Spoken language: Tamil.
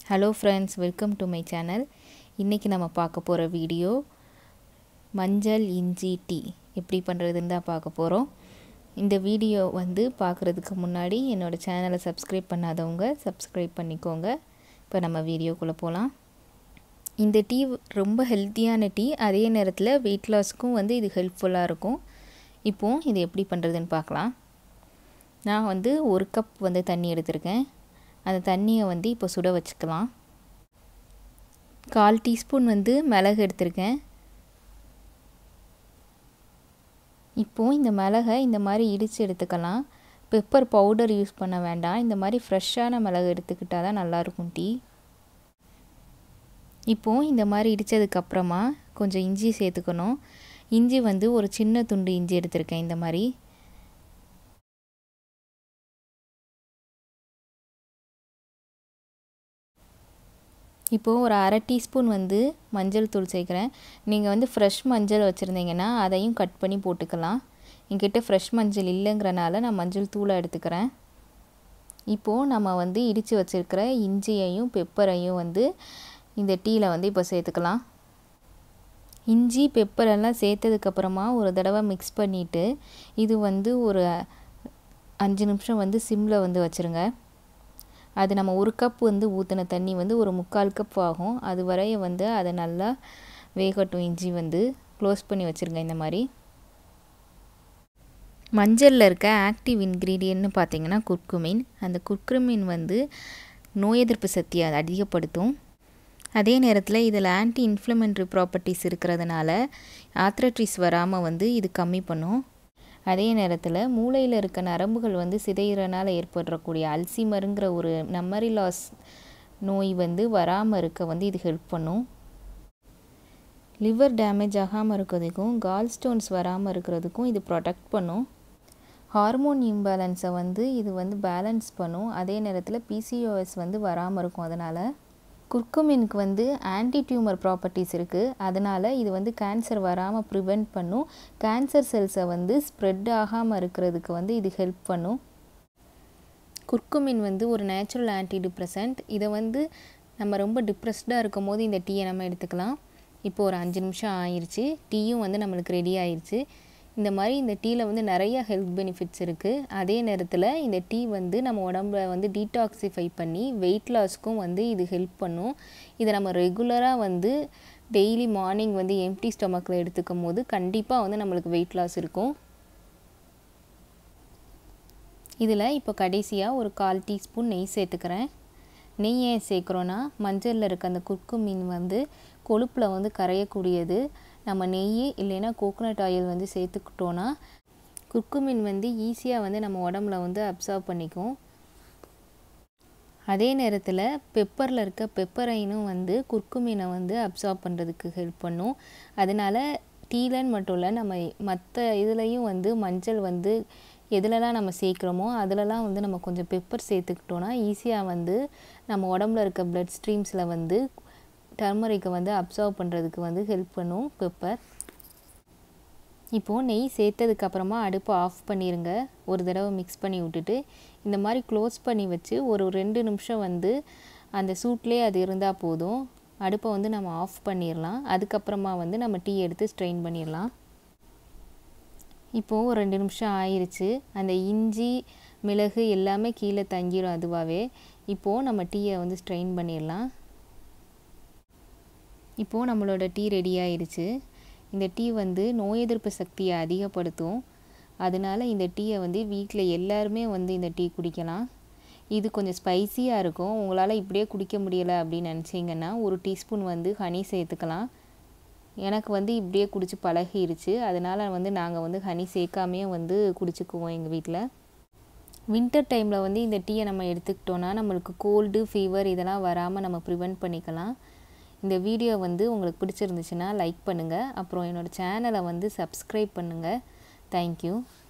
hello friends welcome to my channel இன்றைக்கி நம்ம பார்க்க போகிற வீடியோ மஞ்சள் இஞ்சி டீ எப்படி பண்ணுறதுன்னு தான் பார்க்க போகிறோம் இந்த வீடியோ வந்து பார்க்குறதுக்கு முன்னாடி என்னோடய சேனலை சப்ஸ்கிரைப் பண்ணாதவங்க சப்ஸ்கிரைப் பண்ணிக்கோங்க இப்போ நம்ம வீடியோக்குள்ளே போகலாம் இந்த டீ ரொம்ப ஹெல்த்தியான டீ அதே நேரத்தில் வெயிட் லாஸ்க்கும் வந்து இது ஹெல்ப்ஃபுல்லாக இருக்கும் இப்போது இது எப்படி பண்ணுறதுன்னு பார்க்கலாம் நான் வந்து ஒரு கப் வந்து தண்ணி எடுத்திருக்கேன் அந்த தண்ணியை வந்து இப்போ சுட வச்சுக்கலாம் கால் டீஸ்பூன் வந்து மிளகு எடுத்திருக்கேன் இப்போது இந்த மிளகை இந்த மாதிரி இடித்து எடுத்துக்கலாம் பெப்பர் பவுடர் யூஸ் பண்ண வேண்டாம் இந்த மாதிரி ஃப்ரெஷ்ஷான மிளகு எடுத்துக்கிட்டால் தான் நல்லாயிருக்கும் டீ இப்போது இந்த மாதிரி இடித்ததுக்கப்புறமா கொஞ்சம் இஞ்சி சேர்த்துக்கணும் இஞ்சி வந்து ஒரு சின்ன துண்டு இஞ்சி எடுத்திருக்கேன் இந்த மாதிரி இப்போது ஒரு அரை டீஸ்பூன் வந்து மஞ்சள் தூள் சேர்க்குறேன் நீங்கள் வந்து ஃப்ரெஷ் மஞ்சள் வச்சுருந்தீங்கன்னா அதையும் கட் பண்ணி போட்டுக்கலாம் என்கிட்ட ஃப்ரெஷ் மஞ்சள் இல்லைங்கிறனால நான் மஞ்சள் தூளை எடுத்துக்கிறேன் இப்போது நம்ம வந்து இடித்து வச்சுருக்கிற இஞ்சியையும் பெப்பரையும் வந்து இந்த டீயில் வந்து இப்போ சேர்த்துக்கலாம் இஞ்சி பெப்பர் எல்லாம் சேர்த்ததுக்கப்புறமா ஒரு தடவை மிக்ஸ் பண்ணிவிட்டு இது வந்து ஒரு அஞ்சு நிமிஷம் வந்து சிம்மில் வந்து வச்சுருங்க அது நம்ம ஒரு கப் வந்து ஊற்றின தண்ணி வந்து ஒரு முக்கால் கப் ஆகும் அது வரைய வந்து அதை நல்லா வேகட்டும் இஞ்சி வந்து க்ளோஸ் பண்ணி வச்சுருங்க இந்த மாதிரி மஞ்சளில் இருக்க ஆக்டிவ் இன்க்ரீடியன்ட்னு பார்த்தீங்கன்னா குர்குமின் அந்த குர்குமின் வந்து நோய் எதிர்ப்பு சக்தியை அதை அதிகப்படுத்தும் அதே நேரத்தில் இதில் ஆன்டி இன்ஃப்ளமெண்ட்ரி ப்ராப்பர்ட்டிஸ் இருக்கிறதுனால ஆத்ரட்ரிஸ் வராமல் வந்து இது கம்மி பண்ணும் அதே நேரத்தில் மூளையில் இருக்க நரம்புகள் வந்து சிதைகிறனால ஏற்படக்கூடிய அல்சிமருங்கிற ஒரு மெமரி லாஸ் நோய் வந்து வராமல் இருக்க வந்து இது ஹெல்ப் பண்ணும் லிவர் டேமேஜ் ஆகாமல் இருக்கிறதுக்கும் கால் ஸ்டோன்ஸ் வராமல் இருக்கிறதுக்கும் இது ப்ரொடெக்ட் பண்ணும் ஹார்மோன் இம்பேலன்ஸை வந்து இது வந்து பேலன்ஸ் பண்ணும் அதே நேரத்தில் பிசிஓஎஸ் வந்து வராமல் இருக்கும் அதனால் குர்குமினுக்கு வந்து ஆன்டி டியூமர் ப்ராப்பர்ட்டிஸ் இருக்குது அதனால் இது வந்து கேன்சர் வராமல் ப்ரிவெண்ட் பண்ணும் கேன்சர் செல்ஸை வந்து ஸ்ப்ரெட் ஆகாமல் இருக்கிறதுக்கு வந்து இது ஹெல்ப் பண்ணும் குர்குமின் வந்து ஒரு நேச்சுரல் ஆன்டி டிப்ரெசன்ட் இதை வந்து நம்ம ரொம்ப டிப்ரெஸ்டாக இருக்கும் போது இந்த டீயை நம்ம எடுத்துக்கலாம் இப்போ ஒரு அஞ்சு நிமிஷம் ஆயிடுச்சு டீயும் வந்து நம்மளுக்கு ரெடி ஆயிடுச்சு இந்த மாதிரி இந்த டீயில் வந்து நிறைய ஹெல்த் பெனிஃபிட்ஸ் இருக்குது அதே நேரத்தில் இந்த டீ வந்து நம்ம உடம்புல வந்து டீடாக்சிஃபை பண்ணி வெயிட் லாஸ்க்கும் வந்து இது ஹெல்ப் பண்ணும் இதை நம்ம ரெகுலராக வந்து டெய்லி மார்னிங் வந்து எம்டி ஸ்டொமக்கில் எடுத்துக்கும் போது கண்டிப்பாக வந்து நம்மளுக்கு வெயிட் லாஸ் இருக்கும் இதில் இப்போ கடைசியாக ஒரு கால் டீஸ்பூன் நெய் சேர்த்துக்கிறேன் நெய் ஏன் சேர்க்குறோன்னா மஞ்சளில் இருக்க அந்த குர்க்கு மீன் வந்து கொழுப்பில் வந்து கரையக்கூடியது நம்ம நெய் இல்லைன்னா கோகோனட் ஆயில் வந்து சேர்த்துக்கிட்டோன்னா குர்குமின் வந்து ஈஸியாக வந்து நம்ம உடம்புல வந்து அப்சர்வ் பண்ணிக்கும் அதே நேரத்தில் பெப்பரில் இருக்க பெப்பரைனும் வந்து குர்குமீனை வந்து அப்சார்ப் பண்ணுறதுக்கு ஹெல்ப் பண்ணும் அதனால் டீலன் மட்டும் இல்லை நம்ம மற்ற இதுலேயும் வந்து மஞ்சள் வந்து எதுலலாம் நம்ம சேர்க்குறோமோ அதிலலாம் வந்து நம்ம கொஞ்சம் பெப்பர் சேர்த்துக்கிட்டோன்னா ஈஸியாக வந்து நம்ம உடம்புல இருக்க பிளட் ஸ்ட்ரீம்ஸில் வந்து டர்மரிக்கை வந்து அப்சர்வ் பண்ணுறதுக்கு வந்து ஹெல்ப் பண்ணும் பெப்பர் இப்போது நெய் சேர்த்ததுக்கப்புறமா அடுப்பை ஆஃப் பண்ணிடுங்க ஒரு தடவை மிக்ஸ் பண்ணி விட்டுட்டு இந்த மாதிரி க்ளோஸ் பண்ணி வச்சு ஒரு ரெண்டு நிமிஷம் வந்து அந்த சூட்லேயே அது இருந்தால் போதும் அடுப்பை வந்து நம்ம ஆஃப் பண்ணிடலாம் அதுக்கப்புறமா வந்து நம்ம டீ எடுத்து ஸ்ட்ரெயின் பண்ணிடலாம் இப்போது ஒரு ரெண்டு நிமிஷம் ஆயிடுச்சு அந்த இஞ்சி மிளகு எல்லாமே கீழே தங்கிடும் அதுவாகவே இப்போது நம்ம டீயை வந்து ஸ்ட்ரெயின் பண்ணிடலாம் இப்போது நம்மளோட டீ ரெடி ஆயிடுச்சு இந்த டீ வந்து நோய் எதிர்ப்பு சக்தியை அதிகப்படுத்தும் அதனால் இந்த டீயை வந்து வீட்டில் எல்லாருமே வந்து இந்த டீ குடிக்கலாம் இது கொஞ்சம் ஸ்பைஸியாக இருக்கும் உங்களால் இப்படியே குடிக்க முடியலை அப்படின்னு நினச்சிங்கன்னா ஒரு டீஸ்பூன் வந்து ஹனி சேர்த்துக்கலாம் எனக்கு வந்து இப்படியே குடிச்சு பழகிருச்சு அதனால் வந்து நாங்கள் வந்து ஹனி சேர்க்காமையே வந்து குடிச்சுக்குவோம் எங்கள் வீட்டில் வின்டர் டைமில் வந்து இந்த டீயை நம்ம எடுத்துக்கிட்டோன்னா நம்மளுக்கு கோல்டு ஃபீவர் இதெல்லாம் வராமல் நம்ம ப்ரிவெண்ட் பண்ணிக்கலாம் இந்த வீடியோ வந்து உங்களுக்கு பிடிச்சிருந்துச்சுன்னா லைக் பண்ணுங்கள் அப்புறம் என்னோடய சேனலை வந்து சப்ஸ்கிரைப் பண்ணுங்கள் தேங்க்யூ